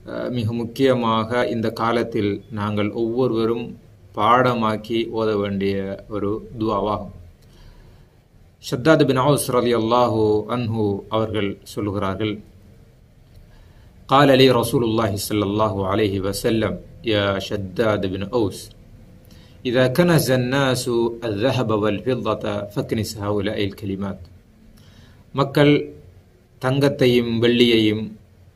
அஹ், மிக முக்கியமாக இந்த காலத்தில் நாங்கள் ஒவ்வொருவரும் பாடமாக்கி ஓத வேண்டிய ஒரு துவாவாகும் ஷத்தாத் பின் அவுஸ் ரலியல்லாஹு அன்ஹு அவர்கள் சொல்லுகிறார்கள் قال لي رسول الله صلى الله عليه وسلم يا شداد بن أوس إذا كنز الناس الذهب والفضة فاكنس هؤلاء الكلمات மக்கள் தங்கத்தையும் வெள்ளியையும்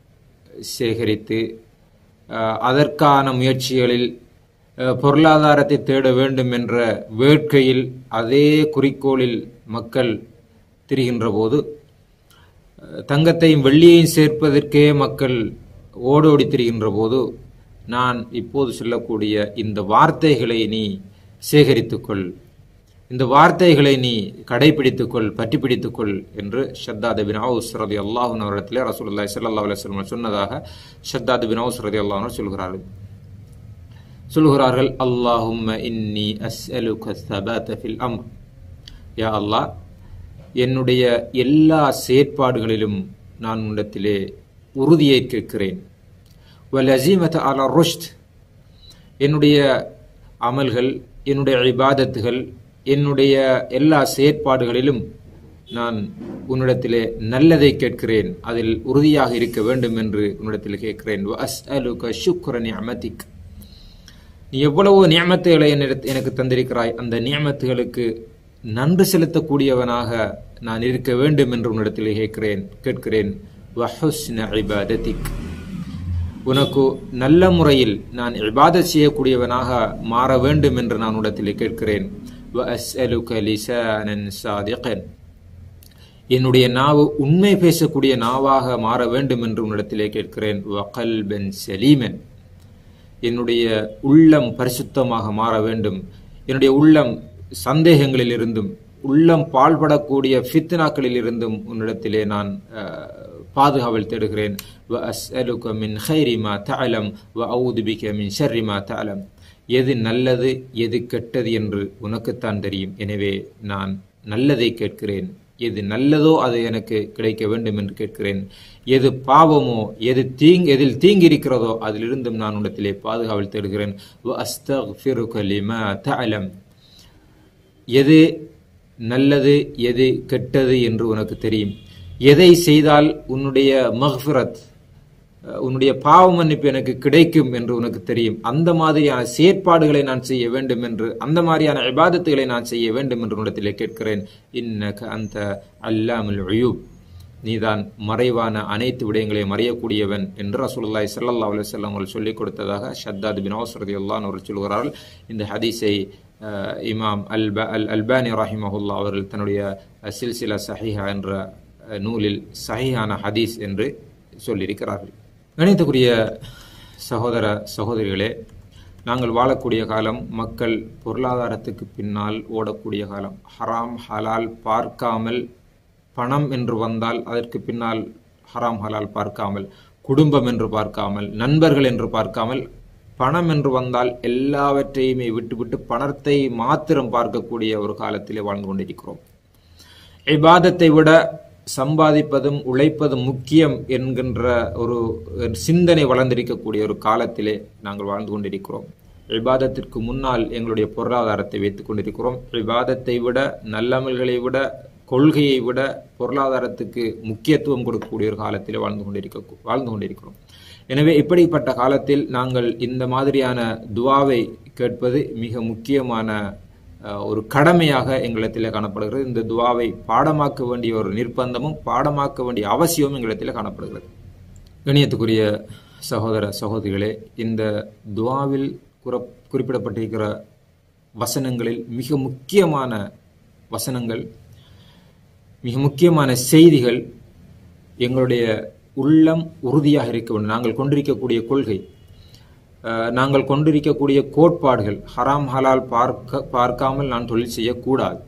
சேகரித்து அஹ், அதற்கான முயற்சிகளில் அஹ், பொருளாதாரத்தை தேட வேண்டும் என்ற வேட்கையில் அதே குறிக்கோளில் மக்கள் திரிகின்ற போது அஹ், தங்கத்தையும் வெள்ளியையும் சேர்ப்பதற்கே மக்கள் ஓடோடி திரிகின்ற போது நான் இப்போது சொல்லக்கூடிய இந்த வார்த்தைகளை நீ சேகரித்துக்கொள் இந்த வார்த்தைகளை நீ கடைபிடித்துக்கொள் பற்றி பிடித்துக்கொள் என்று ஷத்தாத் பின் அவுஸ் ரதி அல்லாஹுன் அவரிடத்திலே ரசூலுல்லாஹி ஸல்லல்லாஹு அலைஹி வஸல்லம் சொன்னதாக ஷத்தாத் பின் அவுஸ் ரதி அல்லாஹ் சொல்கிறார்கள் சொல்கிறார்கள் அல்லாஹும்ம இன்னி அஸ்அலுக தபாத ஃபில் அம்ர் யா அல்லாஹ் என்னுடைய எல்லா செயற்பாடுகளிலும் நான் உன்னிடத்திலே உறுதியை கேட்கிறேன் வலசீமத அல ருஷ்த் என்னுடைய அமல்கள் என்னுடைய இபாதத்துகள் என்னுடைய எல்லா செயற்பாடுகளிலும் நான் உன்னிடத்திலே நல்லதை கேட்கிறேன் அதில் உறுதியாக இருக்க வேண்டும் என்று உன்னிடத்தில் கேட்கிறேன் அஸ்அலுக ஷுக்ர நிஅமதிக் நீ எவ்வளவோ நியமத்துகளை என்னிடத் எனக்கு தந்திருக்கிறாய் அந்த நியமத்துகளுக்கு நன்றி செலுத்தக்கூடியவனாக நான் இருக்க வேண்டும் என்று உன்னிடத்தில் கேட்கிறேன் கேட்கிறேன் வஹுஸ்ன இபாதத்திக் உனக்கு நல்ல முறையில் நான் இபாதத் செய்யக்கூடியவனாக மாற வேண்டும் என்று நான் உன்னிடத்தில் கேட்கிறேன் وأسألك لسانا صادقا என்னுடைய நாவு உண்மை பேசக்கூடிய நாவாக மாற வேண்டும் என்று உன்னிடத்திலே கேட்கிறேன் வகல்பன் சலீமன் என்னுடைய உள்ளம் பரிசுத்தமாக மாற வேண்டும் என்னுடைய உள்ளம் சந்தேகங்களில் இருந்தும் உள்ளம் பாழ்படக்கூடிய ஃபித்னாக்களில் இருந்தும் உன்னிடத்திலே நான் அஹ், பாதுகாவல் தேடுகிறேன் வ அஸ்அலுக மின் ஹைரி மா தஅலம் வ அஊது பிக மின் ஷர்ரி மா தஅலம் எது நல்லது எது கெட்டது என்று உனக்குத்தான் தெரியும் எனவே நான் நல்லதை கேட்கிறேன் எது நல்லதோ அது எனக்கு கிடைக்க வேண்டும் என்று கேட்கிறேன் எது பாவமோ எது தீங் எதில் தீங்கு இருக்கிறதோ அதிலிருந்தும் நான் உன்னிடத்திலே பாதுகாவல் தேடுகிறேன் வ அஸ்தக்ஃபிருக லிமா தஅலம் எது நல்லது எது கெட்டது என்று உனக்கு தெரியும் எதை செய்தால் உன்னுடைய மஹ்ஃபிரத் அஹ், உன்னுடைய பாவ மன்னிப்பு எனக்கு கிடைக்கும் என்று உனக்கு தெரியும் அந்த மாதிரியான செயற்பாடுகளை நான் செய்ய வேண்டும் என்று அந்த மாதிரியான இபாதத்துகளை நான் செய்ய வேண்டும் என்று உன்னிடத்திலே கேட்கிறேன் இன்னக அந்த அல்லாமுல் உயூப் நீதான் மறைவான அனைத்து விடயங்களையும் அறியக்கூடியவன் என்று ரசூலுல்லாஹி ஸல்லல்லாஹு அலைஹி வஸல்லம் அவர்கள் சொல்லிக் கொடுத்ததாக ஷத்தாத் பின் அவுஸ் ரலியல்லாஹு அவர்கள் சொல்கிறார்கள் இந்த ஹதீஸை அஹ், இமாம் அல் அல் அல்பானி ரஹிமஹுல்லா அவர்கள் தன்னுடைய சில்சிலா சஹீஹா என்ற அஹ், நூலில் சஹீஹான ஹதீஸ் என்று சொல்லியிருக்கிறார்கள் கணிதக்குரிய சகோதர சகோதரிகளே நாங்கள் வாழக்கூடிய காலம் மக்கள் பொருளாதாரத்துக்கு பின்னால் ஓடக்கூடிய காலம் ஹராம் ஹலால் பார்க்காமல் பணம் என்று வந்தால் அதற்கு பின்னால் ஹராம் ஹலால் பார்க்காமல் குடும்பம் என்று பார்க்காமல் நண்பர்கள் என்று பார்க்காமல் பணம் என்று வந்தால் எல்லாவற்றையுமே விட்டுவிட்டு பணத்தை மாத்திரம் பார்க்கக்கூடிய ஒரு காலத்திலே வாழ்ந்து கொண்டிருக்கிறோம் இபாதத்தை விட சம்பாதிப்பதும் உழைப்பதும் முக்கியம் என்கின்ற ஒரு சிந்தனை வளர்ந்திருக்கக்கூடிய ஒரு காலத்திலே நாங்கள் வாழ்ந்து கொண்டிருக்கிறோம் இபாதத்திற்கு முன்னால் எங்களுடைய பொருளாதாரத்தை வைத்துக் கொண்டிருக்கிறோம் இபாதத்தை விட நல்லமல்களை விட கொள்கையை விட பொருளாதாரத்துக்கு முக்கியத்துவம் கொடுக்கக்கூடிய ஒரு காலத்திலே வாழ்ந்து கொண்டிருக்க வாழ்ந்து கொண்டிருக்கிறோம் எனவே இப்படிப்பட்ட காலத்தில் நாங்கள் இந்த மாதிரியான துவாவை கேட்பது மிக முக்கியமான அஹ், ஒரு கடமையாக எங்களிடத்தில் காணப்படுகிறது இந்த துவாவை பாடமாக்க வேண்டிய ஒரு நிர்பந்தமும் பாடமாக்க வேண்டிய அவசியமும் எங்களிடத்தில் காணப்படுகிறது கணியத்துக்குரிய சகோதர சகோதரிகளே இந்த துவாவில் குறி குறிப்பிடப்பட்டிருக்கிற வசனங்களில் மிக முக்கியமான வசனங்கள் மிக முக்கியமான செய்திகள் எங்களுடைய உள்ளம் உறுதியாக இருக்க வேண்டும் நாங்கள் கொண்டிருக்கக்கூடிய கொள்கை அஹ், நாங்கள் கொண்டிருக்கக்கூடிய கோட்பாடுகள் ஹராம் ஹலால் பார்க்க பார்க்காமல் நான் தொழில் செய்யக்கூடாது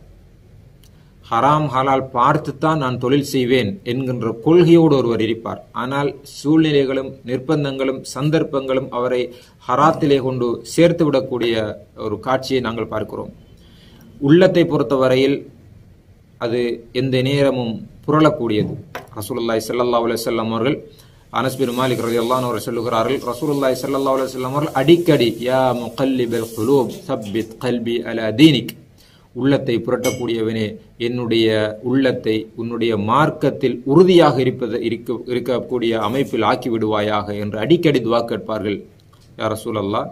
ஹராம் ஹலால் பார்த்துத்தான் நான் தொழில் செய்வேன் என்கின்ற கொள்கையோடு ஒருவர் இருப்பார் ஆனால் சூழ்நிலைகளும் நிர்பந்தங்களும் சந்தர்ப்பங்களும் அவரை ஹராத்திலே கொண்டு சேர்த்து விடக்கூடிய ஒரு காட்சியை நாங்கள் பார்க்கிறோம் உள்ளத்தை பொறுத்தவரையில் அது எந்த நேரமும் புரளக்கூடியது ரசூலுல்லாஹி ஸல்லல்லாஹு அலைஹி வஸல்லம் அவர்கள் அனஸ் பின் மாலிக் ரலியல்லாஹு அவர் சொல்லுகிறார்கள் ரசூலுல்லாஹி ஸல்லல்லாஹு அலைஹி வஸல்லம் அவர்கள் அடிக்கடி யா முகல்லிபல் குலூப் சப்பித் கல்பி அலா தீனிக் உள்ளத்தை புரட்டக்கூடியவனே என்னுடைய உள்ளத்தை உன்னுடைய மார்க்கத்தில் உறுதியாக இருப்பது இருக்க இருக்கக்கூடிய அமைப்பில் ஆக்கி விடுவாயாக என்று அடிக்கடி துவா கேட்பார்கள் யார் ரசூலல்லா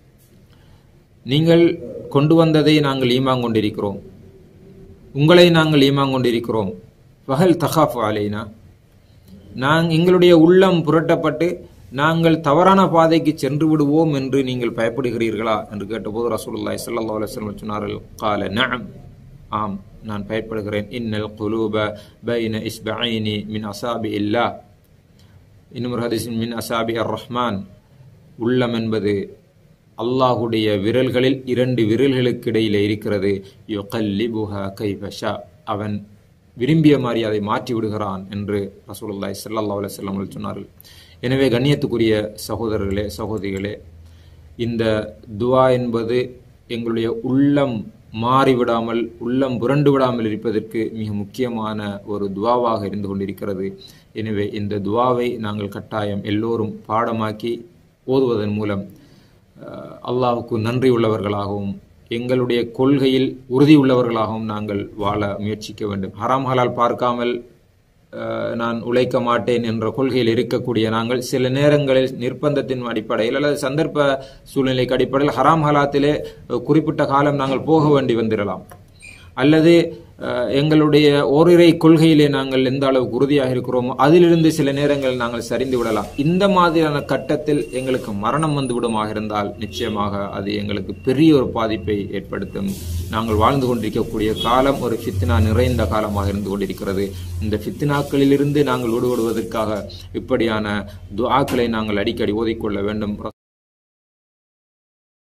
நீங்கள் கொண்டு வந்ததை நாங்கள் ஈமாங் கொண்டிருக்கிறோம் உங்களை நாங்கள் ஈமாங் கொண்டிருக்கிறோம் வஹல் தஹாஃப் அலைனா நாங் எங்களுடைய உள்ளம் புரட்டப்பட்டு நாங்கள் தவறான பாதைக்கு சென்று விடுவோம் என்று நீங்கள் பயப்படுகிறீர்களா என்று கேட்டபோது ரசூலுல்லாஹி ஸல்லல்லாஹு அலைஹி வஸல்லம் சொன்னார்கள் கால நஅம் ஆம் நான் பயப்படுகிறேன் இன்னல் குலூப பைன இஸ்பஐனி மின் அசாபி இல்லா இன்னும் ஒரு ஹதீஸின் மின் அசாபி அர் ரஹ்மான் உள்ளம் என்பது அல்லாஹுடைய விரல்களில் இரண்டு விரல்களுக்கு இடையிலே இருக்கிறது யுகல்லிபுஹா கைபஷா அவன் விரும்பிய மாதிரி அதை மாற்றி விடுகிறான் என்று ரசூலுல்லாஹி ஸல்லல்லாஹு அலைஹி வஸல்லம் அவர்கள் சொன்னார்கள் எனவே கண்ணியத்துக்குரிய சகோதரர்களே சகோதரிகளே இந்த துவா என்பது எங்களுடைய உள்ளம் மாறிவிடாமல் உள்ளம் புரண்டு விடாமல் இருப்பதற்கு மிக முக்கியமான ஒரு துவாவாக இருந்து கொண்டிருக்கிறது எனவே இந்த துவாவை நாங்கள் கட்டாயம் எல்லோரும் பாடமாக்கி ஓதுவதன் மூலம் அஹ், அல்லாஹ்வுக்கு நன்றி உள்ளவர்களாகவும் எங்களுடைய கொள்கையில் உறுதி உள்ளவர்களாகவும் நாங்கள் வாழ முயற்சிக்க வேண்டும் ஹராம் ஹலால் பார்க்காமல் அஹ், நான் உழைக்க மாட்டேன் என்ற கொள்கையில் இருக்கக்கூடிய நாங்கள் சில நேரங்களில் நிர்பந்தத்தின் அடிப்படையில் அல்லது சந்தர்ப்ப சூழ்நிலைக்கு அடிப்படையில் ஹராம் ஹலாத்திலே அஹ், குறிப்பிட்ட காலம் நாங்கள் போக வேண்டி வந்திடலாம் அல்லது அஹ், எங்களுடைய ஓரிரை கொள்கையிலே நாங்கள் எந்த அளவுக்கு உறுதியாக இருக்கிறோமோ அதிலிருந்து சில நேரங்களில் நாங்கள் சரிந்து விடலாம் இந்த மாதிரியான கட்டத்தில் எங்களுக்கு மரணம் வந்து விடுமாக இருந்தால் நிச்சயமாக அது எங்களுக்கு பெரிய ஒரு பாதிப்பை ஏற்படுத்தும் நாங்கள் வாழ்ந்து கொண்டிருக்கக்கூடிய காலம் ஒரு ஃபித்னா நிறைந்த காலமாக இருந்து கொண்டிருக்கிறது இந்த ஃபித்னாக்களிலிருந்து நாங்கள் விடுபடுவதற்காக இப்படியான துஆக்களை நாங்கள் அடிக்கடி ஓதிக்கொள்ள வேண்டும்